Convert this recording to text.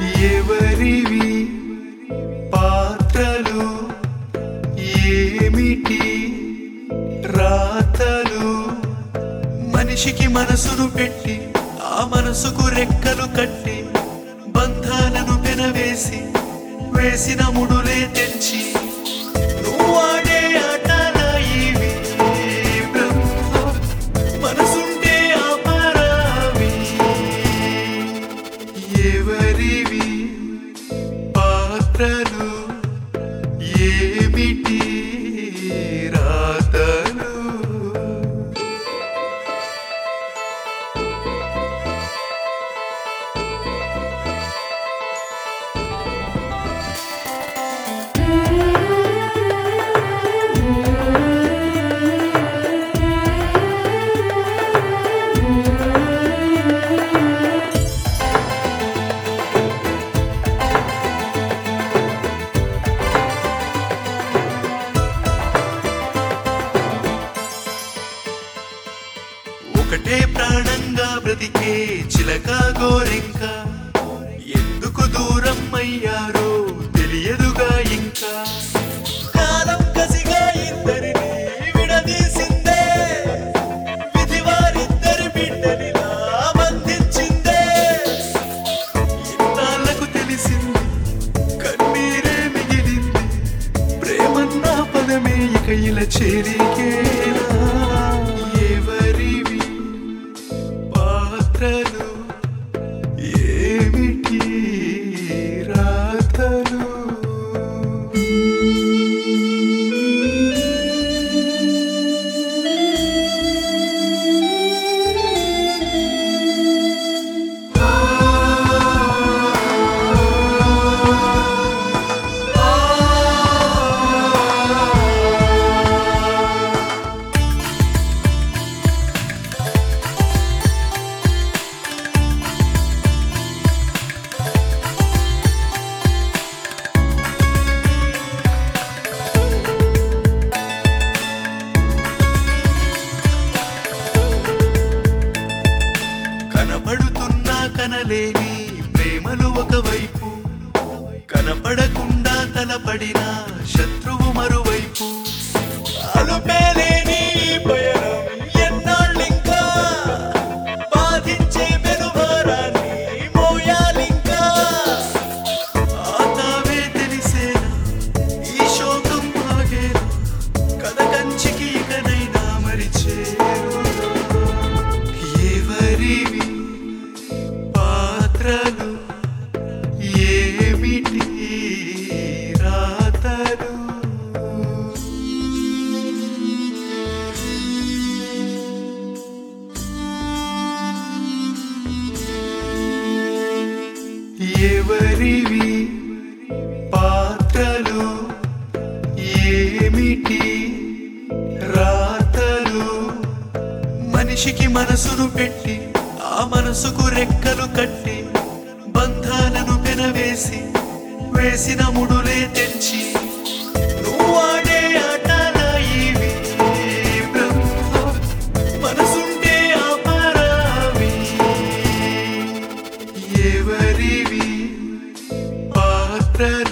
ఎవరివి పాత్రలు ఏమిటి రాతలు మనిషికి మనసును పెట్టి ఆ మనసుకు రెక్కలు కట్టి బంధాలను పెనవేసి వేసిన ముడులే తెంచి నువ్వు ఆడే ఆటల ఇవి బ్రహ్మ మనసుంటే అపరావి ఎవరివి పాత్రలు ఏమిటి రాతలు ఒకటే ప్రాణంగా బ్రతికే చిలక గోరింక ఎందుకు దూరం అయ్యారో తెలియదుగా ఇంకా కాలం కసిగా ఇద్దరిని విడదీసిందే విధి వారిద్దరి బిడ్డనిలా బంధించిందే ఇన్నాళ్లకు తెలిసింది కన్నీరే మిగిలింది ప్రేమన్న పదమే ఇక ఇలా చేరికేలా ఎవరివి పాత్రలు ఏమిటి రాతలు కనపడుతున్నా కనలేని ప్రేమలు ఒకవైపు కనపడకుండా తలపడిన శత్రువు మరువైపు అలుపేలేని ఈ పయనం ఎన్నాళ్ళింకా బాధించే పెనుభారాన్ని మోయాలింకా ఆతావే తెలిసేనా ఈ శోకం ఆగేనా కథ కంచికి ఇకనైనా మరిచేరునా ఎవరివి పాత్రలు ఏమిటి రాతలు ఎవరివి పాత్రలు ఏమిటి రాతలు మనిషికి మనసును పెట్టి ఆ మనసుకు రెక్కలు కట్టి బంధాలను పెనవేసి వేసిన ముడులే తెంచి నువ్వు ఆడే ఆటల ఇవి బ్రహ్మ మనసుంటే అపరావి ఎవరివి పాత్రలు